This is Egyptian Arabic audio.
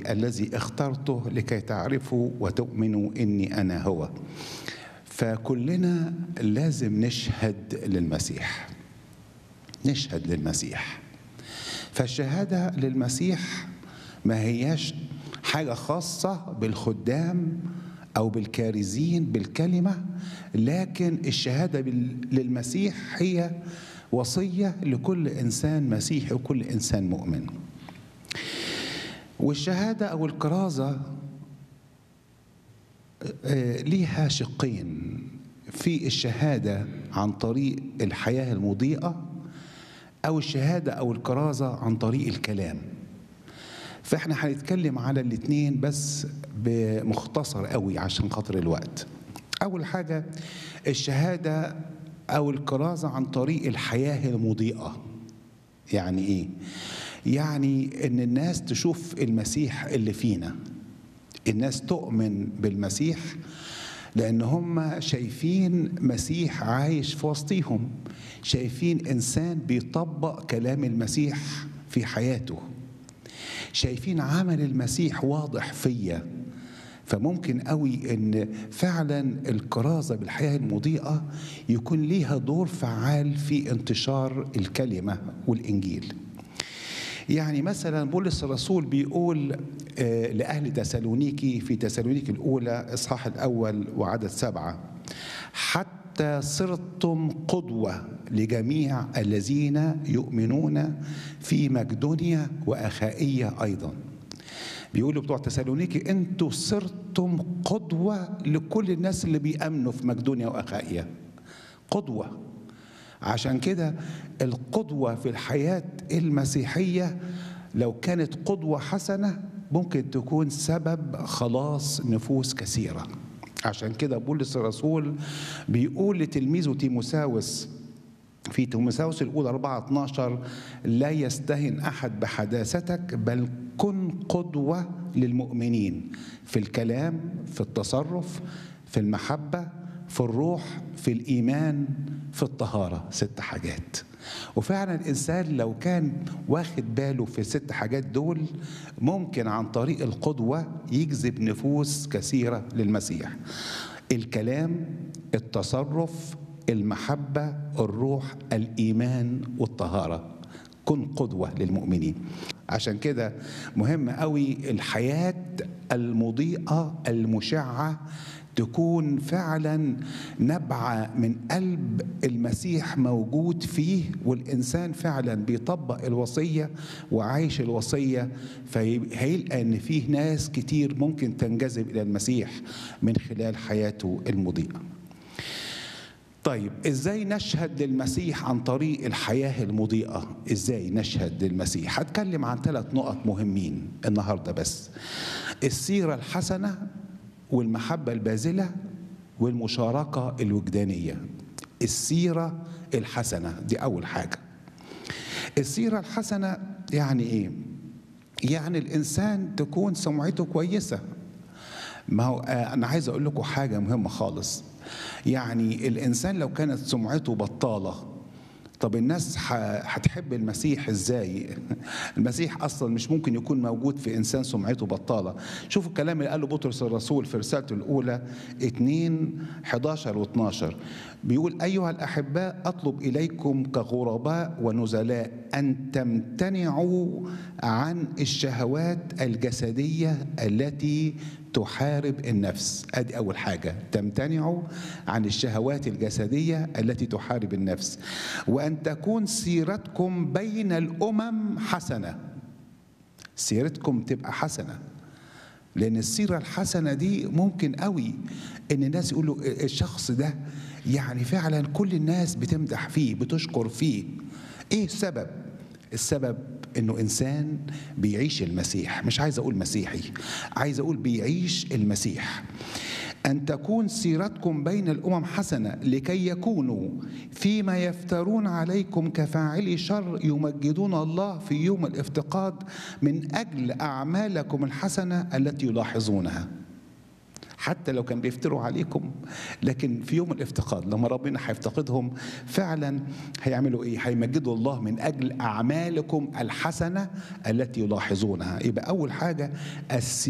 الذي اخترته لكي تعرفوا وتؤمنوا اني انا هو فكلنا لازم نشهد للمسيح نشهد للمسيح فالشهاده للمسيح ما هياش حاجه خاصه بالخدام او بالكارزين بالكلمه لكن الشهاده للمسيح هي وصيه لكل انسان مسيحي وكل انسان مؤمن والشهاده او الكرازه ليها شقين في الشهاده عن طريق الحياه المضيئه او الشهاده او الكرازه عن طريق الكلام فاحنا هنتكلم على الاثنين بس بمختصر قوي عشان خاطر الوقت اول حاجه الشهاده او الكرازه عن طريق الحياه المضيئه يعني ايه يعني ان الناس تشوف المسيح اللي فينا الناس تؤمن بالمسيح لان هم شايفين مسيح عايش في وسطيهم شايفين انسان بيطبق كلام المسيح في حياته شايفين عمل المسيح واضح فيا فممكن قوي ان فعلا الكرازه بالحياه المضيئه يكون ليها دور فعال في انتشار الكلمه والانجيل يعني مثلا بولس الرسول بيقول لأهل تسالونيكي في تسالونيكي الأولى إصحاح الأول وعدد سبعة حتى صرتم قدوة لجميع الذين يؤمنون في مقدونيا وأخائية أيضا بيقولوا بتوع تسالونيكي انتوا صرتم قدوة لكل الناس اللي بيأمنوا في مقدونيا وأخائية قدوة عشان كده القدوة في الحياة المسيحية لو كانت قدوة حسنة ممكن تكون سبب خلاص نفوس كثيرة عشان كده بولس الرسول بيقول لتلميذه تيموساوس في تيموساوس الأولى 4 12 لا يستهن أحد بحداثتك بل كن قدوة للمؤمنين في الكلام في التصرف في المحبة في الروح في الإيمان في الطهارة ست حاجات وفعلا الإنسان لو كان واخد باله في الست حاجات دول ممكن عن طريق القدوة يجذب نفوس كثيرة للمسيح الكلام التصرف المحبة الروح الإيمان والطهارة كن قدوة للمؤمنين عشان كده مهم قوي الحياة المضيئة المشعة تكون فعلا نبعة من قلب المسيح موجود فيه والإنسان فعلا بيطبق الوصية وعايش الوصية فهيلقى أن فيه ناس كتير ممكن تنجذب إلى المسيح من خلال حياته المضيئة طيب ازاي نشهد للمسيح عن طريق الحياه المضيئه ازاي نشهد للمسيح هتكلم عن ثلاث نقط مهمين النهارده بس السيره الحسنه والمحبه الباذله والمشاركه الوجدانيه السيره الحسنه دي اول حاجه السيره الحسنه يعني ايه يعني الانسان تكون سمعته كويسه ما هو انا عايز اقول لكم حاجه مهمه خالص يعني الانسان لو كانت سمعته بطاله طب الناس هتحب المسيح ازاي المسيح اصلا مش ممكن يكون موجود في انسان سمعته بطاله شوفوا الكلام اللي قاله بطرس الرسول في رسالته الاولى 2 11 و12 بيقول ايها الاحباء اطلب اليكم كغرباء ونزلاء ان تمتنعوا عن الشهوات الجسديه التي تحارب النفس ادي اول حاجه تمتنعوا عن الشهوات الجسديه التي تحارب النفس وان تكون سيرتكم بين الامم حسنه سيرتكم تبقى حسنه لان السيره الحسنه دي ممكن قوي ان الناس يقولوا الشخص ده يعني فعلا كل الناس بتمدح فيه بتشكر فيه ايه السبب السبب انه انسان بيعيش المسيح مش عايز اقول مسيحي عايز اقول بيعيش المسيح ان تكون سيرتكم بين الامم حسنه لكي يكونوا فيما يفترون عليكم كفاعلي شر يمجدون الله في يوم الافتقاد من اجل اعمالكم الحسنه التي يلاحظونها حتى لو كان بيفتروا عليكم لكن في يوم الافتقاد لما ربنا هيفتقدهم فعلا هيعملوا ايه هيمجدوا الله من اجل اعمالكم الحسنه التي يلاحظونها يبقى اول حاجه